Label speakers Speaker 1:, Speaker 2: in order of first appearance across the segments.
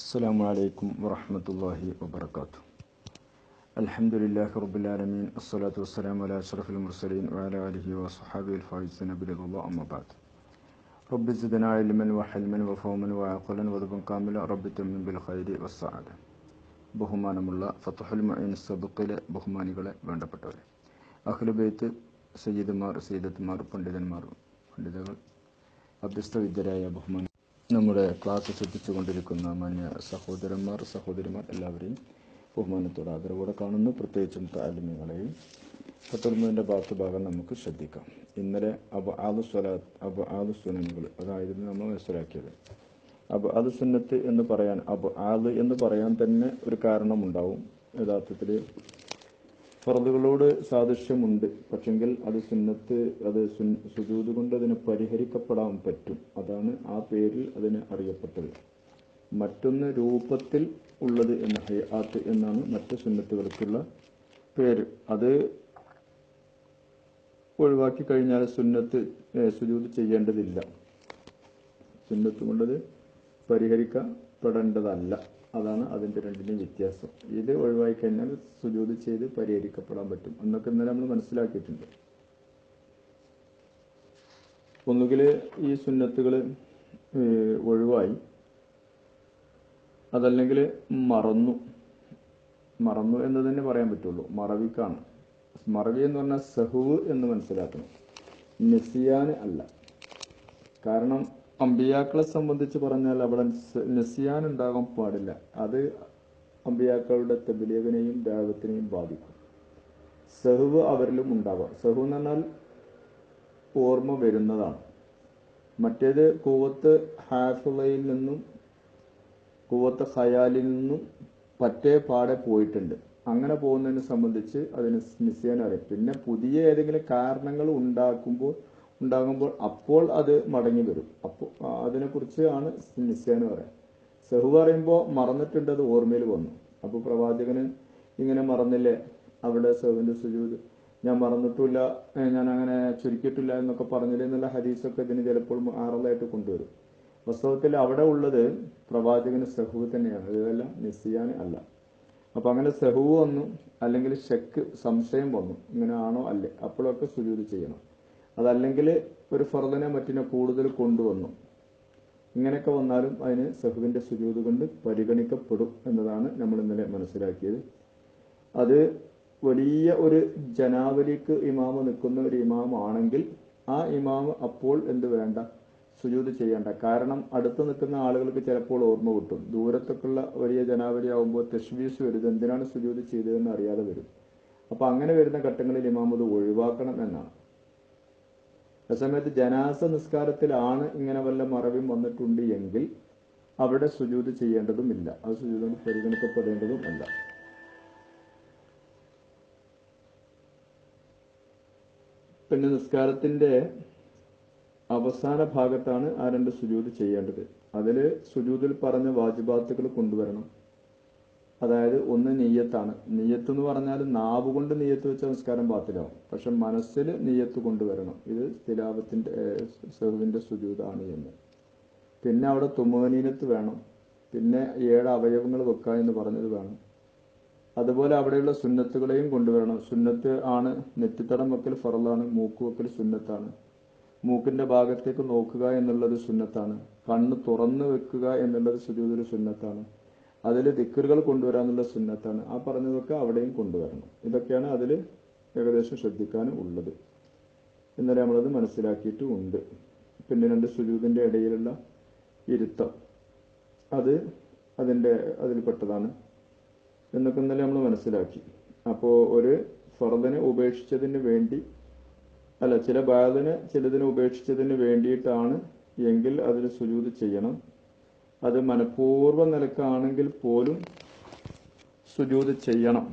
Speaker 1: السلام عليكم ورحمة الله وبركاته الحمد لله رب العالمين الصلاة والسلام على أشرف المرسلين وعلى آله وصحابه الفائزين برضا الله أما بعد رب زدنا علما وحلما وفهما وعقلا وذبا كاملا رب تمن بالخير والسعادة ബഹുമാനമുള്ള ഫത്തഹുൽ മൊയ്ൻ സബുക്കിലെ ബഹുമാനികളെ വേണ്ടപ്പെട്ടവരെ അഖിലുബൈത്ത് സയ്യിദുമാർ സയ്യിദത്തുമാർ പണ്ഡിതന്മാർ പണ്ഡിതകൾ അഭ്യസ്ത വിദ്യരായ ബഹുമാന നമ്മുടെ ക്ലാസ് ശ്രദ്ധിച്ചുകൊണ്ടിരിക്കുന്ന മാന്യ സഹോദരന്മാർ സഹോദരിമാർ എല്ലാവരെയും ബഹുമാനത്തോടെ ആദരവോടെ കാണുന്നു പ്രത്യേകിച്ചും താലിമ്യങ്ങളെയും ഫത്തുൽമയുടെ ബാക്കി ഭാഗം നമുക്ക് ശ്രദ്ധിക്കാം ഇന്നലെ അബ് ആദു സ്വലാത്ത് അബ് ആദു സുനനുകൾ അതായിരുന്നു നമ്മൾ മനസ്സിലാക്കിയത് അബ് ആദു സുന്നത്ത് എന്ന് പറയാൻ അബ് ആദ് എന്ന് പറയാൻ തന്നെ ഒരു കാരണമുണ്ടാവും യഥാർത്ഥത്തിൽ ഫറദുകളോട് സാദൃശ്യമുണ്ട് പക്ഷെങ്കിൽ അത് സുന്നത്ത് അത് സുജൂത് കൊണ്ട് അതിനെ പരിഹരിക്കപ്പെടാൻ പറ്റും അതാണ് ആ പേരിൽ അതിന് അറിയപ്പെട്ടത് മറ്റൊന്ന് രൂപത്തിൽ ഉള്ളത് എന്ന ഹയാത്ത് എന്നാണ് മറ്റ് സുന്നത്തുകൾക്കുള്ള പേര് അത് ഒഴിവാക്കി കഴിഞ്ഞാൽ സുന്നത്ത് സുജൂത് ചെയ്യേണ്ടതില്ല സുന്നത്ത് കൊണ്ടത് പരിഹരിക്കപ്പെടേണ്ടതല്ല അതാണ് അതിന്റെ രണ്ടിന്റെയും വ്യത്യാസം ഇത് ഒഴിവാക്കി കഴിഞ്ഞാൽ സുജൂത് ചെയ്ത് പരിഹരിക്കപ്പെടാൻ പറ്റും എന്നൊക്കെ ഇന്നലെ നമ്മൾ മനസ്സിലാക്കിയിട്ടുണ്ട് ഒന്നുകിൽ ഈ സുന്നത്തുകൾ ഒഴിവായി അതല്ലെങ്കിൽ മറന്നു മറന്നു എന്ന് തന്നെ പറയാൻ പറ്റുള്ളൂ മറവിക്കാണ് മറവി എന്ന് പറഞ്ഞാൽ സഹുവ് എന്ന് മനസ്സിലാക്കണം നിസിയാന് അല്ല കാരണം അമ്പിയാക്കളെ സംബന്ധിച്ച് പറഞ്ഞാൽ അവിടെ നസിയാൻ ഉണ്ടാകാൻ പാടില്ല അത് അമ്പിയാക്കളുടെ തെബിലേഖനെയും ദാവത്തിനെയും ബാധിക്കും സഹുവ് അവരിലും ഉണ്ടാവാം സഹു എന്ന് പറഞ്ഞാൽ ഓർമ്മ വരുന്നതാണ് മറ്റേത് കൂവത്ത് ഹാഫിളയിൽ നിന്നും കൂവത്ത് ഖയാലിൽ നിന്നും പറ്റേ പാടെ പോയിട്ടുണ്ട് അങ്ങനെ പോകുന്നതിനെ സംബന്ധിച്ച് അതിന് നിശ്ചയം അറിയാം പിന്നെ പുതിയ ഏതെങ്കിലും കാരണങ്ങൾ ഉണ്ടാക്കുമ്പോൾ ഉണ്ടാകുമ്പോൾ അപ്പോൾ അത് മടങ്ങി വരും അപ്പോൾ അതിനെക്കുറിച്ച് ആണ് നിശ്ചയം പറയാം സെഹു പറയുമ്പോൾ മറന്നിട്ടുണ്ട് അത് ഓർമ്മയിൽ വന്നു അപ്പോൾ പ്രവാചകന് ഇങ്ങനെ മറന്നില്ലേ അവിടെ സെഹുവിന്റെ സുജൂത് ഞാൻ മറന്നിട്ടില്ല ഞാൻ അങ്ങനെ ചുരുക്കിയിട്ടില്ല എന്നൊക്കെ പറഞ്ഞില്ല എന്നുള്ള ഹദീസൊക്കെ ഇതിന് ചിലപ്പോൾ ആറലായിട്ട് കൊണ്ടുവരും വാസ്തവത്തിൽ അവിടെ ഉള്ളത് പ്രവാചകന് സെഹു തന്നെയാണ് ഇതെല്ലാം നിസ്സിയാൻ അല്ല അപ്പൊ അങ്ങനെ സെഹു വന്നു അല്ലെങ്കിൽ ഷെക്ക് സംശയം വന്നു ഇങ്ങനെ ആണോ അല്ലേ അപ്പോഴൊക്കെ സുജൂത് ചെയ്യണം അതല്ലെങ്കിൽ ഒരു ഫർദിനെ മറ്റിനെ കൂടുതൽ കൊണ്ടുവന്നു ഇങ്ങനെയൊക്കെ വന്നാലും അതിന് സഹുവിന്റെ സുജൂത് കൊണ്ട് പരിഗണിക്കപ്പെടും എന്നതാണ് നമ്മൾ ഇന്നലെ മനസ്സിലാക്കിയത് അത് വലിയ ഒരു ജനാവലിക്ക് ഇമാമ നിൽക്കുന്ന ഒരു ഇമാം ആണെങ്കിൽ ആ ഇമാമ് അപ്പോൾ എന്ത് വേണ്ട സുജൂത് ചെയ്യേണ്ട കാരണം അടുത്ത് നിൽക്കുന്ന ആളുകൾക്ക് ചിലപ്പോൾ ഓർമ്മ കിട്ടും ദൂരത്തൊക്കെയുള്ള വലിയ ജനാവലി ആകുമ്പോൾ തെഷ്വീസ് വരുത് എന്തിനാണ് സുജൂത് ചെയ്തതെന്ന് അറിയാതെ വരും അപ്പൊ അങ്ങനെ വരുന്ന ഘട്ടങ്ങളിൽ ഇമാം അത് ഒഴിവാക്കണം എന്നാണ് അസമയത്ത് ജനാസ നിസ്കാരത്തിലാണ് ഇങ്ങനെ വല്ല മറവിയും വന്നിട്ടുണ്ട് എങ്കിൽ അവിടെ സുജൂത് ചെയ്യേണ്ടതുമില്ല അത് സുജൂത് പരിഗണിക്കപ്പെടേണ്ടതും അല്ല പിന്നെ നിസ്കാരത്തിന്റെ അവസാന ഭാഗത്താണ് ആ രണ്ട് സുജൂത് ചെയ്യേണ്ടത് അതില് സുജൂതിൽ പറഞ്ഞ വാജിബാത്തുകൾ കൊണ്ടുവരണം അതായത് ഒന്ന് നെയ്യത്താണ് നെയ്യത്ത് എന്ന് പറഞ്ഞാൽ നാവ് കൊണ്ട് നെയ്യത്ത് വെച്ച നിസ്കാരം ബാത്തിലാവും പക്ഷെ മനസ്സിൽ നെയ്യത്ത് കൊണ്ടുവരണം ഇത് സ്ഥിലാപത്തിന്റെ സെഹുവിന്റെ സുജൂതാണ് എന്ന് പിന്നെ അവിടെ തുമനീനത്ത് വേണം പിന്നെ ഏഴ് അവയവങ്ങൾ വെക്കുക എന്ന് പറഞ്ഞത് വേണം അതുപോലെ അവിടെയുള്ള സുന്നത്തുകളെയും കൊണ്ടുവരണം സുന്നത്ത് ആണ് നെറ്റിത്തടം വെക്കൽ ഫറലാണ് മൂക്ക് വെക്കൽ സുന്നത്താണ് മൂക്കിന്റെ ഭാഗത്തേക്ക് നോക്കുക എന്നുള്ളത് സുന്നത്താണ് കണ്ണ് തുറന്നു വെക്കുക എന്നുള്ളത് സുജൂതൊരു സുന്നത്താണ് അതിൽ ദിക്കറുകൾ കൊണ്ടുവരാനുള്ള സുന്നത്താണ് ആ പറഞ്ഞതൊക്കെ അവിടെയും കൊണ്ടുവരണം ഇതൊക്കെയാണ് അതിൽ ഏകദേശം ശ്രദ്ധിക്കാനും ഉള്ളത് ഇന്നലെ നമ്മളത് മനസ്സിലാക്കിയിട്ട് ഉണ്ട് പിന്നെ രണ്ട് സുജൂതിന്റെ ഇടയിലുള്ള ഇരുത്തം അത് അതിന്റെ അതിൽപ്പെട്ടതാണ് എന്നൊക്കെ ഇന്നലെ നമ്മൾ മനസ്സിലാക്കി അപ്പോൾ ഒരു ഫറദിനെ ഉപേക്ഷിച്ചതിന് വേണ്ടി അല്ല ചില ബാധനെ ചിലതിനെ ഉപേക്ഷിച്ചതിന് വേണ്ടിയിട്ടാണ് എങ്കിൽ അതിന് സുജൂത് ചെയ്യണം അത് മനഃപൂർവ്വ നിലക്കാണെങ്കിൽ പോലും സുജൂത് ചെയ്യണം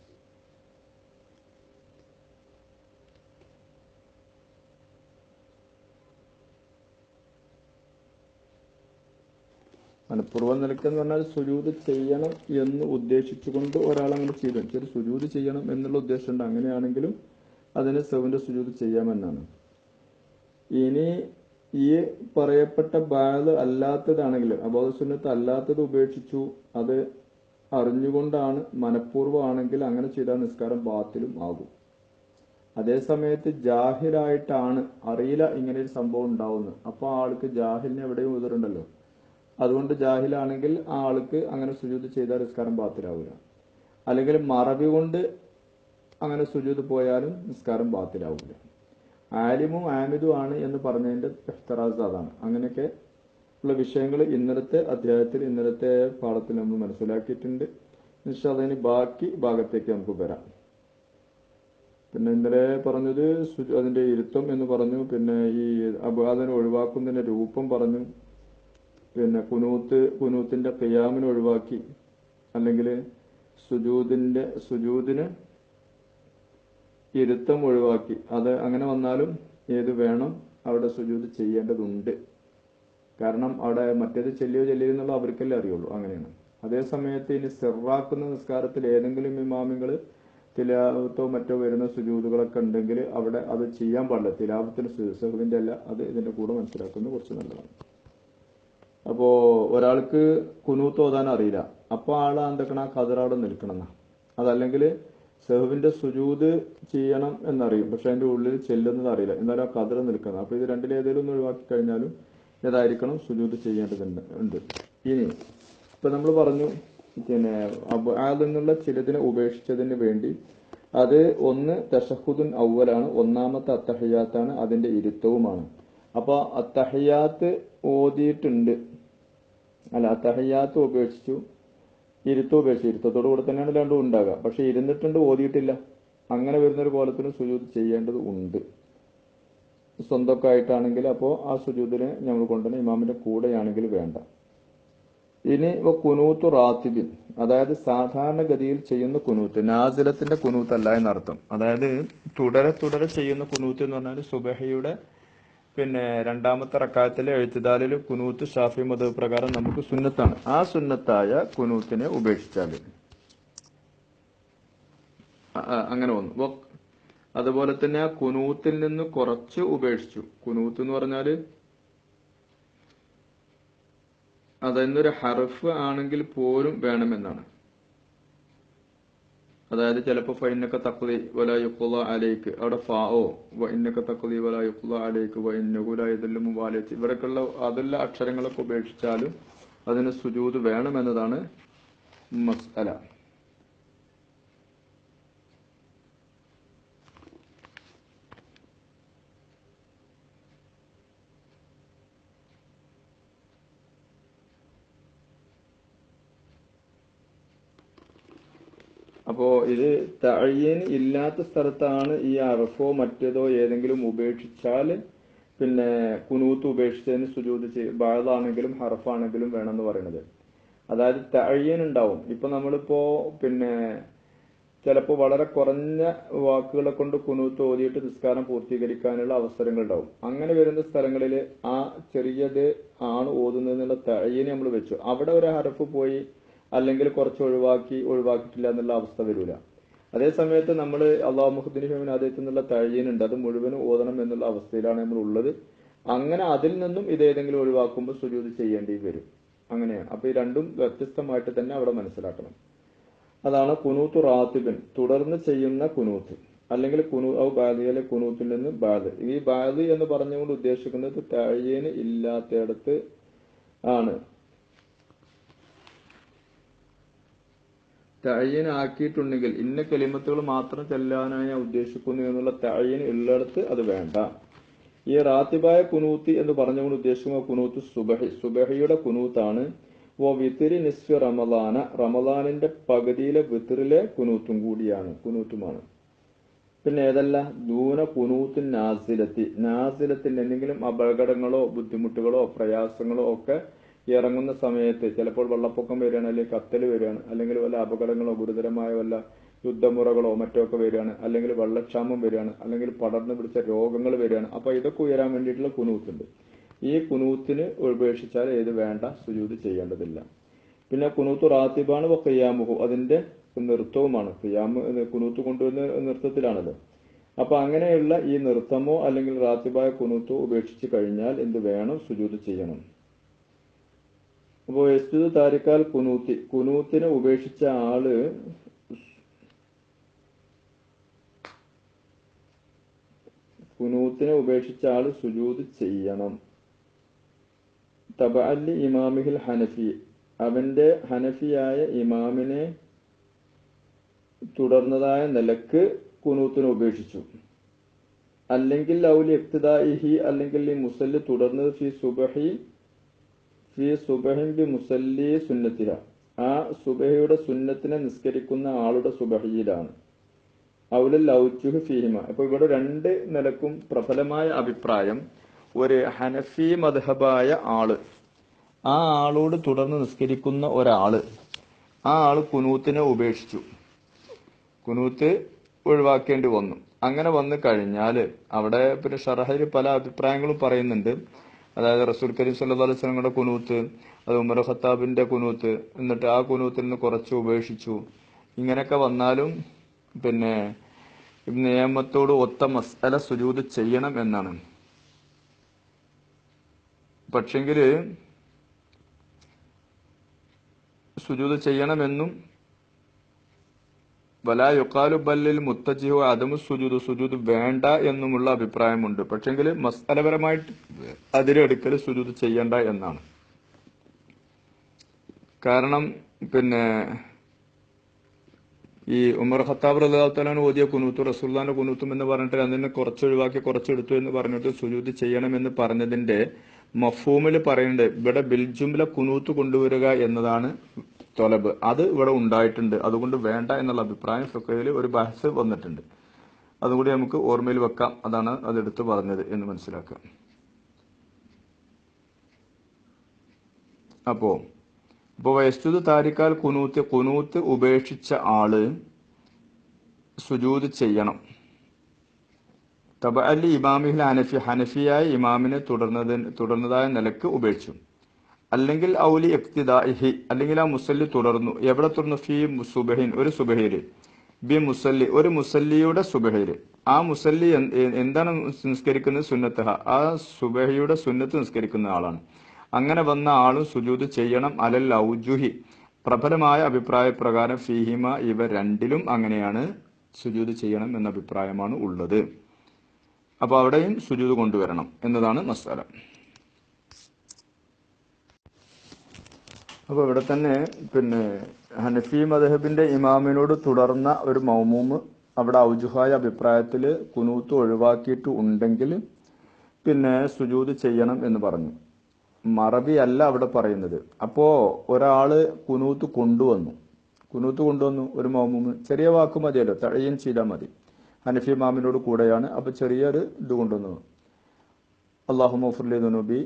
Speaker 1: മനഃപൂർവ്വ നിലക്കെന്ന് പറഞ്ഞാൽ സുജൂത് ചെയ്യണം എന്ന് ഉദ്ദേശിച്ചുകൊണ്ട് ഒരാൾ അങ്ങനെ ചെയ്തു ചില സുജൂത് ചെയ്യണം എന്നുള്ള ഉദ്ദേശമുണ്ട് അങ്ങനെയാണെങ്കിലും അതിന് സെവന്റെ സുജൂത് ചെയ്യാമെന്നാണ് ഇനി ഈ പറയപ്പെട്ട ബാല് അല്ലാത്തതാണെങ്കിൽ അബോധസുന്നത്ത് അല്ലാത്തത് ഉപേക്ഷിച്ചു അത് അറിഞ്ഞുകൊണ്ടാണ് മനഃപൂർവ്വമാണെങ്കിൽ അങ്ങനെ ചെയ്താൽ നിസ്കാരം ബാത്തിലും ആകും അതേ സമയത്ത് ജാഹിലായിട്ടാണ് അറിയില്ല ഇങ്ങനെ ഒരു സംഭവം ഉണ്ടാവുന്നത് അപ്പൊ ആ ആൾക്ക് ജാഹിലിന് എവിടെയും ഉതിറുണ്ടല്ലോ അതുകൊണ്ട് ജാഹിലാണെങ്കിൽ ആ ആൾക്ക് അങ്ങനെ സുജൂത് ചെയ്താൽ നിസ്കാരം ബാത്തിലാവില്ല അല്ലെങ്കിൽ മറവി കൊണ്ട് അങ്ങനെ സുജൂത് പോയാലും നിസ്കാരം ബാത്തിലാവില്ല ആലിമും ആമിദും ആണ് എന്ന് പറഞ്ഞതിന്റെ ഇഫ്തറാസ് അതാണ് അങ്ങനെയൊക്കെ ഉള്ള വിഷയങ്ങൾ ഇന്നലത്തെ അധ്യായത്തിൽ ഇന്നലത്തെ പാഠത്തിൽ നമ്മൾ മനസ്സിലാക്കിയിട്ടുണ്ട് നിശ്ചയതിന് ബാക്കി ഭാഗത്തേക്ക് നമുക്ക് വരാം പിന്നെ ഇന്നലെ പറഞ്ഞത് സു- അതിന്റെ ഇരുത്തം എന്ന് പറഞ്ഞു പിന്നെ ഈ അബാദന ഒഴിവാക്കുന്നതിന്റെ രൂപം പറഞ്ഞു പിന്നെ കുനൂത്ത് കുനൂത്തിന്റെ ഖിയാമിന് ഒഴിവാക്കി അല്ലെങ്കിൽ സുജൂദിന്റെ സുജൂദിന് ഇരുത്തം ഒഴിവാക്കി അത് അങ്ങനെ വന്നാലും ഏത് വേണം അവിടെ സുജൂദ് ചെയ്യേണ്ടതുണ്ട് കാരണം അവിടെ മറ്റേത് ചെല്ലിയോ ചെല്ലിയോ എന്നുള്ള അവർക്കല്ലേ അറിയുള്ളൂ അങ്ങനെയാണ് അതേ സമയത്ത് ഇനി സിറാക്കുന്ന നിസ്കാരത്തിൽ ഏതെങ്കിലും ഇമാമികൾ തിലാവത്തോ മറ്റോ വരുന്ന സുജൂതുകളൊക്കെ ഉണ്ടെങ്കിൽ അവിടെ അത് ചെയ്യാൻ പാടില്ല തിലാവത്തിന് സഹുവിന്റെ അല്ല അത് ഇതിന്റെ കൂടെ മനസ്സിലാക്കുന്നത് കുറച്ച് നല്ലതാണ് അപ്പോ ഒരാൾക്ക് കുനൂത്ത് ഓതാൻ അറിയില്ല അപ്പൊ ആള് എന്തൊക്കെയാണ് ആ കതിറവിടെ നിൽക്കണം എന്നാ അതല്ലെങ്കിൽ സെഹുവിന്റെ സുജൂത് ചെയ്യണം എന്നറിയും പക്ഷെ അതിന്റെ ഉള്ളിൽ ചെല്ലുന്നത് അറിയില്ല എന്നാലും ആ കതിറ നിൽക്കുന്നത് അപ്പൊ ഇത് രണ്ടിലേതെങ്കിലും ഒന്ന് ഒഴിവാക്കി കഴിഞ്ഞാലും ഏതായിരിക്കണം സുജൂത് ചെയ്യേണ്ടതുണ്ട് ഉണ്ട് ഇനി ഇപ്പൊ നമ്മൾ പറഞ്ഞു പിന്നെ അതിൽ നിന്നുള്ള ചിലതിനെ ഉപേക്ഷിച്ചതിന് വേണ്ടി അത് ഒന്ന് തഷഹുദുൻ ഔവലാണ് ഒന്നാമത്തെ അത്തഹയ്യാത്താണ് അതിന്റെ ഇരുത്തവുമാണ് അപ്പൊ അത്തഹയ്യാത്ത് ഓതിയിട്ടുണ്ട് അല്ല അത്തഹയ്യാത്ത് ഉപേക്ഷിച്ചു ഇരുത്തം ഉപേക്ഷിച്ചു ഇരുത്തത്തോടു കൂടെ തന്നെയാണ് രണ്ടും ഉണ്ടാകുക പക്ഷെ ഇരുന്നിട്ടുണ്ട് ഓതിയിട്ടില്ല അങ്ങനെ വരുന്ന ഒരു കോലത്തിന് സുജൂത് ചെയ്യേണ്ടത് ഉണ്ട് സ്വന്തമൊക്കെ ആയിട്ടാണെങ്കിൽ അപ്പോൾ ആ സുജൂദിനെ നമ്മൾ കൊണ്ടുവന്ന ഇമാമിന്റെ കൂടെയാണെങ്കിൽ വേണ്ട ഇനി ഇപ്പൊ കുനൂത്ത് റാത്തിബിൻ അതായത് സാധാരണഗതിയിൽ ചെയ്യുന്ന കുനൂത്ത് നാസിലത്തിന്റെ കുനൂത്ത് അല്ല എന്നർത്ഥം അതായത് തുടരെ തുടരെ ചെയ്യുന്ന കുനൂത്ത് എന്ന് പറഞ്ഞാൽ സുബഹയുടെ പിന്നെ രണ്ടാമത്തെ റക്കായത്തിലെ എഴുത്തുദാലിൽ കുനൂത്ത് ഷാഫി മത പ്രകാരം നമുക്ക് സുന്നത്താണ് ആ സുന്നത്തായ കുനൂത്തിനെ ഉപേക്ഷിച്ചാൽ അ- അ- അങ്ങനെ വന്നു വ- അതുപോലെ തന്നെ ആ കുനൂത്തിൽ നിന്ന് കുറച്ച് ഉപേക്ഷിച്ചു കുനൂത്ത് എന്ന് പറഞ്ഞാല് അതെന്നൊരു ഹർഫ് ആണെങ്കിൽ പോലും വേണമെന്നാണ് അതായത് ചിലപ്പോ ഫൈനക്ക തക്ലി വല യുക്കുള്ള അലേക്ക് അവിടെ ഫാओ വ ഇന്നക്ക തക്ലി വല യുക്കുള്ള അലേക്ക് വ ഇന്നകുല ഇതെല്ലാം മുബാലച്ച് ഇവരൊക്കെയുള്ള അതെല്ലാം അക്ഷരങ്ങളൊക്കെ ഉപേക്ഷിച്ചാലും അതിന് സുജൂത് വേണമെന്നതാണ് മസ്അല അപ്പോ ഇത് തഴയൻ ഇല്ലാത്ത സ്ഥലത്താണ് ഈ അറഫോ മറ്റേതോ ഏതെങ്കിലും ഉപേക്ഷിച്ചാൽ പിന്നെ കുനൂത്ത് ഉപേക്ഷിച്ചതിന് സുജൂത് ചെയ്യും ബാധാണെങ്കിലും ഹറഫാണെങ്കിലും വേണമെന്ന് പറയുന്നത് അതായത് തഴയൻ ഉണ്ടാവും ഇപ്പൊ നമ്മളിപ്പോ പിന്നെ ചിലപ്പോൾ വളരെ കുറഞ്ഞ വാക്കുകളെ കൊണ്ട് കുനൂത്ത് ഓതിയിട്ട് നിസ്കാരം പൂർത്തീകരിക്കാനുള്ള അവസരങ്ങൾ ഉണ്ടാവും അങ്ങനെ വരുന്ന സ്ഥലങ്ങളിൽ ആ ചെറിയത് ആണ് ഓതുന്നതിനുള്ള തഴയന് നമ്മൾ വെച്ചു അവിടെ ഒരു ഹരഫ് പോയി അല്ലെങ്കിൽ കുറച്ച് ഒഴിവാക്കി ഒഴിവാക്കിയിട്ടില്ല എന്നുള്ള അവസ്ഥ വരൂല അതേ സമയത്ത് നമ്മൾ അള്ളാഹു മുഹദ്ദിൻ ഹമീൻ അദ്ദേഹത്തിൽ നിന്നുള്ള തഴയനുണ്ട് അത് മുഴുവനും ഓതണം എന്നുള്ള അവസ്ഥയിലാണ് നമ്മൾ ഉള്ളത് അങ്ങനെ അതിൽ നിന്നും ഇത് ഏതെങ്കിലും ഒഴിവാക്കുമ്പോൾ സുജൂത് ചെയ്യേണ്ടി വരും അങ്ങനെയാണ് അപ്പൊ ഈ രണ്ടും വ്യത്യസ്തമായിട്ട് തന്നെ അവിടെ മനസ്സിലാക്കണം അതാണ് കുനൂത്ത് റാത്തിബിൻ തുടർന്ന് ചെയ്യുന്ന കുനൂത്ത് അല്ലെങ്കിൽ കുനൂ ഔ ബാദിയിലെ കുനൂത്തിൽ നിന്ന് ബാദ് ഈ ബാദ് എന്ന് പറഞ്ഞുകൊണ്ട് ഉദ്ദേശിക്കുന്നത് തഴയന് ഇല്ലാത്തയിടത്ത് ആണ് തഴയൻ ആക്കിയിട്ടുണ്ടെങ്കിൽ ഇന്ന കലിമത്തുകൾ മാത്രം ചെല്ലാനായി ഞാൻ ഉദ്ദേശിക്കുന്നു എന്നുള്ള തഴയൻ ഉള്ളിടത്ത് അത് വേണ്ട ഈ റാത്തിബായ കുനൂത്തി എന്ന് പറഞ്ഞുകൊണ്ട് ഉദ്ദേശിക്കുന്ന കുനൂത്ത് സുബഹി സുബഹിയുടെ കുനൂത്താണ് ഓ വിത്തിരി നിസ്ഫി റമദാന റമദാനിന്റെ പകുതിയിലെ വിത്തിറിലെ കുനൂത്തും കൂടിയാണ് കുനൂത്തുമാണ് പിന്നെ ഏതല്ല ദൂന കുനൂത്തിൻ നാസിലത്തി നാസിലത്തിന്റെ എന്തെങ്കിലും അപകടങ്ങളോ ബുദ്ധിമുട്ടുകളോ പ്രയാസങ്ങളോ ഒക്കെ ഇറങ്ങുന്ന സമയത്ത് ചിലപ്പോൾ വെള്ളപ്പൊക്കം വരികയാണ് അല്ലെങ്കിൽ കത്തൽ വരികയാണ് അല്ലെങ്കിൽ വല്ല അപകടങ്ങളോ ഗുരുതരമായ വല്ല യുദ്ധമുറകളോ മറ്റോ ഒക്കെ വരികയാണ് അല്ലെങ്കിൽ വെള്ളക്ഷാമം വരികയാണ് അല്ലെങ്കിൽ പടർന്നു പിടിച്ച രോഗങ്ങൾ വരികയാണ് അപ്പൊ ഇതൊക്കെ ഉയരാൻ വേണ്ടിയിട്ടുള്ള കുനൂത്തുണ്ട് ഈ കുനൂത്തിന് ഉപേക്ഷിച്ചാൽ ഏത് വേണ്ട സുജൂത് ചെയ്യേണ്ടതില്ല പിന്നെ കുനൂത്ത് റാത്തിബാണ് ഖിയാമുഹു അതിന്റെ നൃത്തവുമാണ് ഖിയാമ് കുനൂത്ത് കൊണ്ടുവരുന്ന നൃത്തത്തിലാണല്ലോ അപ്പൊ അങ്ങനെയുള്ള ഈ നൃത്തമോ അല്ലെങ്കിൽ റാത്തിബായ കുനൂത്തോ ഉപേക്ഷിച്ച് കഴിഞ്ഞാൽ എന്ത് വേണം സുജൂത് ചെയ്യണം അപ്പോൾ യസ്ജുദ് താരിക്കാൽ കുനൂത്തി കുനൂത്തിനെ ഉപേക്ഷിച്ച ആള് കുനൂത്തിനെ ഉപേക്ഷിച്ച ആള് സുജൂത് ചെയ്യണം തബഅല്ലി ഇമാമിഹിൽ ഹനഫി അവന്റെ ഹനഫിയായ ഇമാമിനെ തുടർന്നതായ നിലക്ക് കുനൂത്തിനെ ഉപേക്ഷിച്ചു അല്ലെങ്കിൽ ഔലി ഇഖ്തിദാഇഹി അല്ലെങ്കിൽ ഈ മുസല്ലി തുടർന്നത് ഫി സുബഹി ഫി സുബഹിൻ ബി മുസല്ലി സുന്നത്തില ആ സുബഹയുടെ സുന്നത്തിനെ നിസ്കരിക്കുന്ന ആളുടെ സുബഹിയിലാണ് ഔലൽ ഔജുഹ് ഫീഹിമ അപ്പൊ ഇവിടെ രണ്ട് നിലക്കും പ്രബലമായ അഭിപ്രായം ഒരു ഹനഫി മദ്ഹബായ ആള് ആ ആളോട് തുടർന്ന് നിസ്കരിക്കുന്ന ഒരാള് ആ ആള് കുനൂത്തിനെ ഉപേക്ഷിച്ചു കുനൂത്ത് ഒഴിവാക്കേണ്ടി വന്നു അങ്ങനെ വന്നു കഴിഞ്ഞാല് അവിടെ പിന്നെ ഷറഹയിൽ പല അഭിപ്രായങ്ങളും പറയുന്നുണ്ട് അതായത് റസൂൽ കരീം സല്ലല്ലാഹു അലൈഹി വസല്ലമയുടെ കുനൂത്ത് അത് ഉമർ ഖത്താബിന്റെ കുനൂത്ത് എന്നിട്ട് ആ കുനൂത്തിൽ നിന്ന് കുറച്ച് ഉപേക്ഷിച്ചു ഇങ്ങനെയൊക്കെ വന്നാലും പിന്നെ നിയമത്തോട് ഒത്ത മസ്അല സുജൂദ് ചെയ്യണം എന്നാണ് പക്ഷെങ്കില് സുജൂദ് ചെയ്യണമെന്നും വലാ യുക്കാലു ബല്ലിൽ മുത്തജിഹു അദമു സുജൂദ് സുജൂദ് വേണ്ട എന്നുമുള്ള അഭിപ്രായമുണ്ട് പക്ഷെങ്കിൽ മസ്തലപരമായിട്ട് അതിലെടുക്കൽ സുജൂദ് ചെയ്യണ്ട എന്നാണ് കാരണം പിന്നെ ഈ ഉമർ ഖത്താബ് റഹ്ലാൻ ഓതിയ കുനൂത്ത് റസൂല്ലാന്റെ കുനൂത്തും എന്ന് പറഞ്ഞിട്ട് അതിനെ കുറച്ചൊഴിവാക്കി കുറച്ചെടുത്തു എന്ന് പറഞ്ഞിട്ട് സുജൂദ് ചെയ്യണമെന്ന് പറഞ്ഞതിന്റെ മഫൂമിൽ പറയുന്നുണ്ട് ഇവിടെ ബിൽജുമിലെ കുനൂത്ത് കൊണ്ടുവരിക എന്നതാണ് തൊലബ് അത് ഇവിടെ ഉണ്ടായിട്ടുണ്ട് അതുകൊണ്ട് വേണ്ട എന്നുള്ള അഭിപ്രായം ഫിഖയിൽ ഒരു ബഹസ് വന്നിട്ടുണ്ട് അതുകൂടി നമുക്ക് ഓർമ്മയിൽ വെക്കാം അതാണ് അതെടുത്ത് പറഞ്ഞത് എന്ന് മനസ്സിലാക്കുക അപ്പോ ഇപ്പൊ വയസ്തുത് താരിക്കാൽ കുനൂത്ത് കുനൂത്ത് ഉപേക്ഷിച്ച ആള് സുജൂത് ചെയ്യണം തബ അലി ഇമാമിഹിൽ ഹനഫി ഹനഫിയായ ഇമാമിനെ തുടർന്നതിന് തുടർന്നതായ നിലക്ക് ഉപേക്ഷിച്ചു അല്ലെങ്കിൽ ഔലി ഇഖ്തിദാഹി അല്ലെങ്കിൽ ആ മുസല്ലി തുടർന്നു എവിടെ തുടർന്നു ഫി സുബഹിൻ ഒരു സുബഹയില് ബി മുസല്ലി ഒരു മുസല്ലിയുടെ സുബഹയില് ആ മുസല്ലി എന്ത്- എന്താണ് നിസ്കരിക്കുന്നത് സുന്നത്തഹ ആ സുബഹയുടെ സുന്നത്ത് നിസ്കരിക്കുന്ന ആളാണ് അങ്ങനെ വന്ന ആളും സുജൂദ് ചെയ്യണം അലൽ ഔജുഹി പ്രബലമായ അഭിപ്രായ പ്രകാരം ഫീഹിമ ഇവ രണ്ടിലും അങ്ങനെയാണ് സുജൂദ് ചെയ്യണം എന്ന അഭിപ്രായമാണ് ഉള്ളത് അപ്പൊ അവിടെയും സുജൂദ് കൊണ്ടുവരണം എന്നതാണ് മസാല അപ്പൊ ഇവിടെ തന്നെ പിന്നെ ഹനഫി മദഹബിന്റെ ഇമാമിനോട് തുടർന്ന ഒരു മൗമൂമ് അവിടെ ഔജുഹായ അഭിപ്രായത്തില് കുനൂത്ത് ഒഴിവാക്കിയിട്ട് ഉണ്ടെങ്കിൽ പിന്നെ സുജൂദ് ചെയ്യണം എന്ന് പറഞ്ഞു മറബി അല്ല അവിടെ പറയുന്നത് അപ്പോ ഒരാള് കുനൂത്ത് കൊണ്ടുവന്നു കുനൂത്ത് കൊണ്ടുവന്നു ഒരു മൗമൂമ് ചെറിയ വാക്ക് മതിയല്ലോ തഴയൻ ചെയ്താൽ മതി ഹനഫി ഇമാമിനോട് കൂടെയാണ് അപ്പൊ ചെറിയൊരു ഇത് കൊണ്ടുവന്നു അള്ളാഹു മഫുർലി ദുനൂബി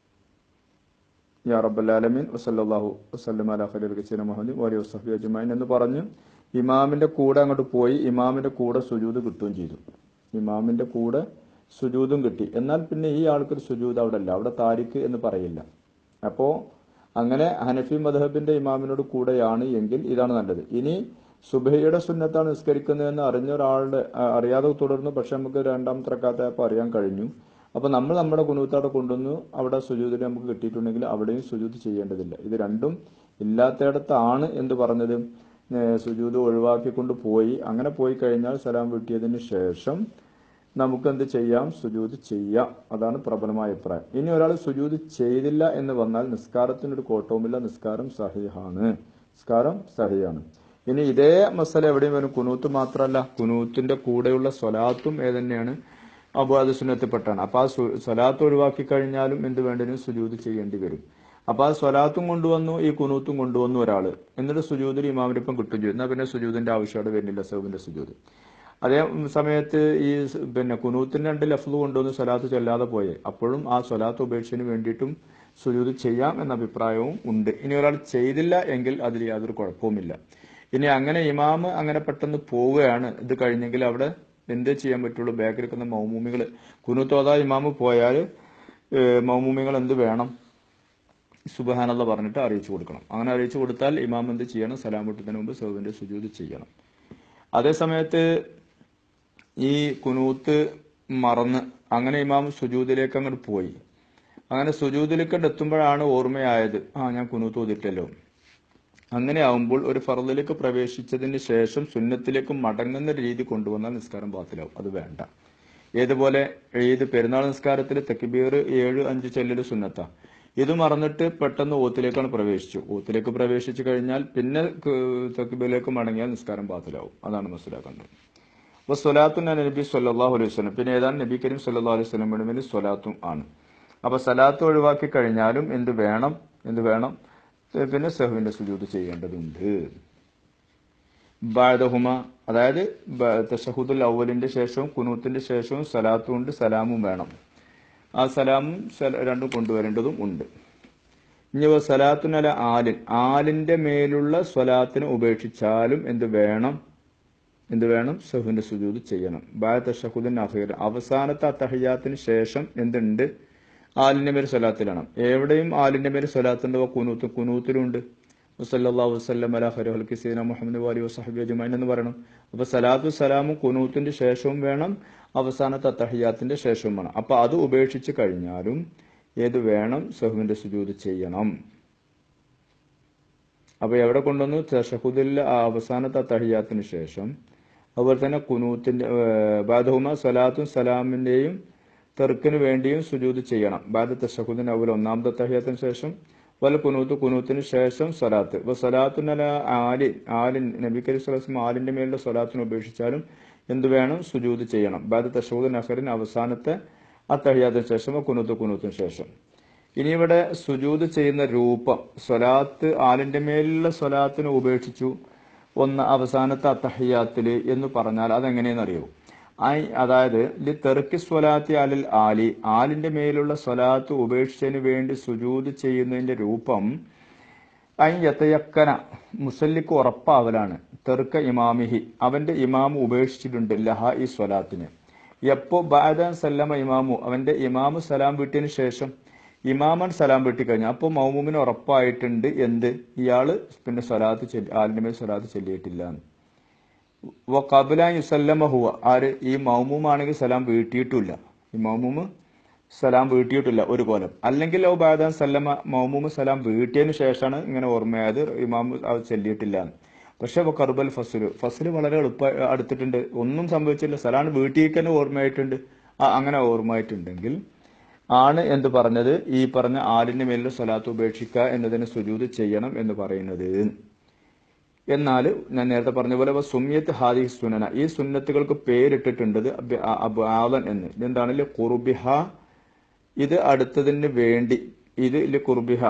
Speaker 1: യാ റബ്ബല്ലാലമീൻ വസല്ലാഹു വസ്ലം അല ഖലീൽ കസീന മുഹമ്മദ് വലി വസ്ഹബി അജ്മൈൻ എന്ന് പറഞ്ഞ് ഇമാമിന്റെ കൂടെ അങ്ങോട്ട് പോയി ഇമാമിന്റെ കൂടെ സുജൂദ് കിട്ടുകയും ചെയ്തു ഇമാമിന്റെ കൂടെ സുജൂദും കിട്ടി എന്നാൽ പിന്നെ ഈ ആൾക്കൊരു സുജൂദ് അവിടെ അല്ല അവിടെ താരിഖ് എന്ന് പറയില്ല അപ്പോ അങ്ങനെ ഹനഫി മദഹബിന്റെ ഇമാമിനോട് കൂടെയാണ് എങ്കിൽ ഇതാണ് നല്ലത് ഇനി സുബഹയുടെ സുന്നത്താണ് നിസ്കരിക്കുന്നതെന്ന് അറിഞ്ഞ ഒരാളുടെ ആ, അറിയാതെ തുടർന്നു പക്ഷെ നമുക്ക് രണ്ടാമത്തെ റക്കാത്തായപ്പോൾ അറിയാൻ കഴിഞ്ഞു അപ്പൊ നമ്മൾ നമ്മുടെ കുണുത്താടെ കൊണ്ടുവന്നു അവിടെ സുജൂദിൽ നമുക്ക് കിട്ടിയിട്ടുണ്ടെങ്കിൽ അവിടെയും സുജൂദ് ചെയ്യേണ്ടതില്ല ഇത് രണ്ടും ഇല്ലാത്തയിടത്താണ് എന്ത് പറഞ്ഞത് ഏ, സുജൂദ് ഒഴിവാക്കിക്കൊണ്ട് പോയി അങ്ങനെ പോയി കഴിഞ്ഞാൽ സലാം വീട്ടിയതിന് ശേഷം നമുക്ക് എന്ത് ചെയ്യാം സുജൂദ് ചെയ്യാം അതാണ് പ്രബലമായ അഭിപ്രായം ഇനി ഒരാൾ സുജൂദ് ചെയ്തില്ല എന്ന് വന്നാൽ നിസ്കാരത്തിനൊരു കോട്ടവുമില്ല നിസ്കാരം സഹിഹാണ് നിസ്കാരം സഹിയാണ് ഇനി ഇതേ മസല എവിടെയും വരും കുനൂത്ത് മാത്രമല്ല കുനൂത്തിന്റെ കൂടെയുള്ള സ്വലാത്തും ഏതന്നെയാണ് അബുദ് സുന്നത്തിൽപ്പെട്ടാണ് അപ്പൊ ആ സു- സ്വലാത്ത് ഒഴിവാക്കി കഴിഞ്ഞാലും എന്ത് വേണ്ടതിനും സുജൂദ് ചെയ്യേണ്ടി വരും അപ്പൊ ആ സ്വലാത്തും കൊണ്ടുവന്നു ഈ കുനൂത്തും കൊണ്ടുവന്നു ഒരാള് എന്നിട്ട് സുജൂദിൽ ഇമാമിനിപ്പം കിട്ടും ചെയ്യും എന്നാ പിന്നെ സുജൂദിന്റെ ആവശ്യം അവിടെ വരുന്നില്ല സൗബിന്റെ സുജൂദ് അതേ സമയത്ത് ഈ സ് പിന്നെ കുനൂത്തിന്റെ രണ്ട് ലഫ്ല് കൊണ്ടുവന്ന് സ്വലാത്ത് ചൊല്ലാതെ പോയെ അപ്പോഴും ആ സ്വലാത്ത് ഉപേക്ഷന് വേണ്ടിയിട്ടും സുജൂദ് ചെയ്യാം എന്ന അഭിപ്രായവും ഉണ്ട് ഇനി ഒരാൾ ചെയ്തില്ല എങ്കിൽ അതിൽ യാതൊരു കുഴപ്പവുമില്ല ഇനി അങ്ങനെ ഇമാമ് അങ്ങനെ പെട്ടെന്ന് പോവുകയാണ് ഇത് കഴിഞ്ഞെങ്കിൽ അവിടെ എന്തേ ചെയ്യാൻ പറ്റുള്ളൂ ബാക്കിൽ നിൽക്കുന്ന മൗമൂമികൾ കുനുത്തോതാ ഇമാമ് പോയാൽ മൗമൂമികൾ എന്ത് വേണം സുബഹാനല്ല പറഞ്ഞിട്ട് അറിയിച്ചു കൊടുക്കണം അങ്ങനെ അറിയിച്ചു കൊടുത്താൽ ഇമാം എന്ത് ചെയ്യണം സലാം വിട്ടതിന് മുമ്പ് സൗദിന്റെ സുജൂദ് ചെയ്യണം അതേ സമയത്ത് ഈ കുനൂത്ത് മറന്ന് അങ്ങനെ ഇമാം സുജൂദിലേക്ക് അങ്ങോട്ട് പോയി അങ്ങനെ സുജൂദിലേക്ക് എത്തുമ്പോഴാണ് ഓർമ്മയായത് ആ ഞാൻ കുനൂത്ത് ഓതിട്ടല്ലോ അങ്ങനെ ആവുമ്പോൾ ഒരു ഫറദിലേക്ക് പ്രവേശിച്ചതിന് ശേഷം സുന്നത്തിലേക്ക് മടങ്ങുന്ന രീതി കൊണ്ടുവന്നാൽ നിസ്കാരം ബാത്തിലാവും അത് വേണ്ട ഏതുപോലെ ഈദ് പെരുന്നാൾ നിസ്കാരത്തിൽ തെക്കിബീർ ഏഴ് അഞ്ച് ചെല്ലല് സുന്നത്ത ഇത് മറന്നിട്ട് പെട്ടെന്ന് ഓത്തിലേക്കാണ് പ്രവേശിച്ചു ഓത്തിലേക്ക് പ്രവേശിച്ചു കഴിഞ്ഞാൽ പിന്നെ തെക്കിബീറിലേക്ക് മടങ്ങിയാൽ നിസ്കാരം ബാത്തിലാവും അതാണ് മനസ്സിലാക്കേണ്ടത് അപ്പൊ സ്വലാത്തു നബി സല്ലാഹു അലൈഹി വസ്ലം പിന്നെ ഏതാണ് നബി കരീം സല്ലാ അലൈഹി സ്വലം വേണ്ടി സ്വലാത്തും ആണ് അപ്പൊ സലാത്ത് ഒഴിവാക്കി കഴിഞ്ഞാലും എന്ത് വേണം എന്ത് വേണം പിന്നെ സെഹുവിന്റെ സുജൂത് ചെയ്യേണ്ടതുണ്ട് ബാദഹുമ അതായത് തഷഹുദുൽ അവലിന്റെ ശേഷവും കുനൂത്തിന്റെ ശേഷവും സലാത്തും ഉണ്ട് സലാമും വേണം ആ സലാമും രണ്ടും കൊണ്ടുവരേണ്ടതും ഉണ്ട് ഇനി സലാത്തുനല ആലിൻ ആലിന്റെ മേലുള്ള സ്വലാത്തിനെ ഉപേക്ഷിച്ചാലും എന്ത് വേണം എന്ത് വേണം സഹുവിന്റെ സുജൂത് ചെയ്യണം ബായ തഷഹുദിൻ അഹീർ അവസാനത്തെ അത്തഹയ്യാത്തിന് ശേഷം എന്തുണ്ട് ആലിന്റെ മേൽ സ്വലാത്തിലാണ് എവിടെയും ആലിന്റെ മേൽ സ്വലാത്തുണ്ടോ കുനൂത്ത് കുനൂത്തിലുണ്ട് വസല്ലാഹു വസ്ലം അല ഹരഹൽ കിസീന മുഹമ്മദ് വാലി വസഹബി അജ്മൈൻ എന്ന് പറയണം അപ്പൊ സലാത്തു സലാമും കുനൂത്തിന്റെ ശേഷവും വേണം അവസാനത്തെ അത്തഹയ്യാത്തിന്റെ ശേഷവും വേണം അപ്പൊ അത് ഉപേക്ഷിച്ച് കഴിഞ്ഞാലും ഏത് വേണം സഹുവിന്റെ സുജൂത് ചെയ്യണം അപ്പൊ എവിടെ കൊണ്ടുവന്നു തഷഹുദിലെ അവസാനത്തെ അത്തഹയ്യാത്തിന് ശേഷം അതുപോലെ തന്നെ കുനൂത്തിന്റെ ബാദഹുമ സലാത്തും സലാമിന്റെയും തെർക്കിന് വേണ്ടിയും സുജൂത് ചെയ്യണം ബാദ തഷഹുദിൻ അവൽ ഒന്നാമത്തെ തഹ്യത്തിന് ശേഷം വല കുനൂത്ത് കുനൂത്തിന് ശേഷം സ്വലാത്ത് ഇപ്പൊ സ്വലാത്തുനല ആലിൻ ആലിൻ നബി കരി സ്വലാസ്ലം ആലിന്റെ മേലുള്ള സ്വലാത്തിനെ ഉപേക്ഷിച്ചാലും എന്ത് വേണം സുജൂത് ചെയ്യണം ബാദ തഷഹുദിൻ അഹറിൻ അവസാനത്തെ അത്തഹ്യാത്തിന് ശേഷം കുനൂത്ത് കുനൂത്തിന് ശേഷം ഇനി ഇവിടെ സുജൂത് ചെയ്യുന്ന രൂപം സ്വലാത്ത് ആലിന്റെ മേലുള്ള സ്വലാത്തിനെ ഉപേക്ഷിച്ചു ഒന്ന് അവസാനത്തെ അത്തഹയ്യാത്തില് എന്ന് പറഞ്ഞാൽ അതെങ്ങനെയെന്നറിയോ ഐ അതായത് ലി തെറുക്കി സ്വലാത്തി അലിൽ ആലി ആലിന്റെ മേലുള്ള സ്വലാത്ത് ഉപേക്ഷിച്ചതിന് വേണ്ടി സുജൂത് ചെയ്യുന്നതിന്റെ രൂപം ഐ യത്തയക്കന മുസല്ലിക്ക് ഉറപ്പാവലാണ് തെറുക്ക ഇമാമിഹി അവന്റെ ഇമാമു ഉപേക്ഷിച്ചിട്ടുണ്ട് ലഹ ഈ സ്വലാത്തിന് എപ്പോ ബാദാൻ സല്ലമ ഇമാമു അവന്റെ ഇമാമു സലാം വീട്ടിന് ശേഷം ഇമാമൻ സലാം വീട്ടി കഴിഞ്ഞു അപ്പോൾ മൗമുമിന് ഉറപ്പായിട്ടുണ്ട് എന്ത് ഇയാള് പിന്നെ സ്വലാത്ത് ചെല്ലി ആലിന്റെ മേൽ സ്വലാത്ത് ചെല്ലിയിട്ടില്ല കബുല യുസല്ലമ ഹുവ ആര് ഈ മൗമുമാണെങ്കിൽ സലാം വീട്ടിയിട്ടില്ല ഈ മൗമുമ് സലാം വീട്ടിയിട്ടില്ല ഒരു കോലം അല്ലെങ്കിൽ ഔ ബാദാൻ സല്ലമ മൗമുമ് സലാം വീട്ടിയതിനു ശേഷമാണ് ഇങ്ങനെ ഓർമ്മയായത് ഇമാമു അത് ചെല്ലിയിട്ടില്ല പക്ഷെ കർബൽ ഫസല് ഫസല് വളരെ എളുപ്പ അടുത്തിട്ടുണ്ട് ഒന്നും സംഭവിച്ചില്ല സലാം വീട്ടിലേക്ക് തന്നെ ഓർമ്മയായിട്ടുണ്ട് അങ്ങനെ ഓർമ്മയായിട്ടുണ്ടെങ്കിൽ ആണ് എന്ത് പറഞ്ഞത് ഈ പറഞ്ഞ ആലിന്റെ മേലിൽ സ്വലാത്ത് ഉപേക്ഷിക്കുക എന്നതിന് സുജൂത് ചെയ്യണം എന്ന് പറയുന്നത് എന്നാൽ ഞാൻ നേരത്തെ പറഞ്ഞ പോലെ സുമ്യത്ത് ഹാദി സുനന ഈ സുന്നത്തുകൾക്ക് പേരിട്ടിട്ടുണ്ട് ആവൻ എന്ന് എന്താണ് കുറുബിഹ ഇത് അടുത്തതിന് വേണ്ടി ഇത് കുറുബിഹ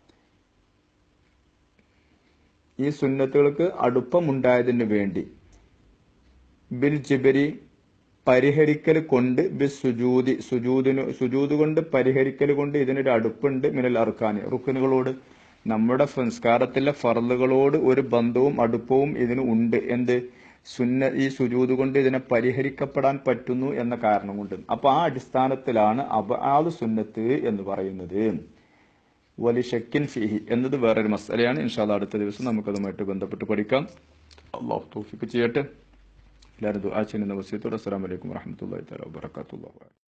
Speaker 1: ഈ സുന്നത്തുകൾക്ക് അടുപ്പമുണ്ടായതിന് വേണ്ടി ബിൽ ജിബരി പരിഹരിക്കൽ കൊണ്ട് ബി സുജൂതി സുജൂദിന് സുജൂത് കൊണ്ട് പരിഹരിക്കൽ കൊണ്ട് ഇതിനൊരു അടുപ്പുണ്ട് മിനൽ അർക്കാനി റുക്കനുകളോട് നമ്മുടെ സംസ്കാരത്തിലെ ഫറലുകളോട് ഒരു ബന്ധവും അടുപ്പവും ഇതിന് ഉണ്ട് എന്ത് സുന്ന ഈ സുജൂത് കൊണ്ട് ഇതിനെ പരിഹരിക്കപ്പെടാൻ പറ്റുന്നു എന്ന കാരണം കൊണ്ട് അപ്പൊ ആ അടിസ്ഥാനത്തിലാണ് അബാദ് സുന്നത്ത് എന്ന് പറയുന്നത് വലി ഷക്കിൻ ഫിഹി എന്നത് വേറൊരു മസലയാണ് ഇൻഷാല്ല അടുത്ത ദിവസം നമുക്കതുമായിട്ട് ബന്ധപ്പെട്ട് പഠിക്കാം അള്ളാഹു തൗഫിക്ക് ചെയ്യട്ടെ എല്ലാവരും ദുആ ചെയ്യുന്ന വസീത്തോടെ അസ്സലാമു അലൈക്കും വറഹ്മത്തുള്ളാഹി തആല വബറകാതുഹു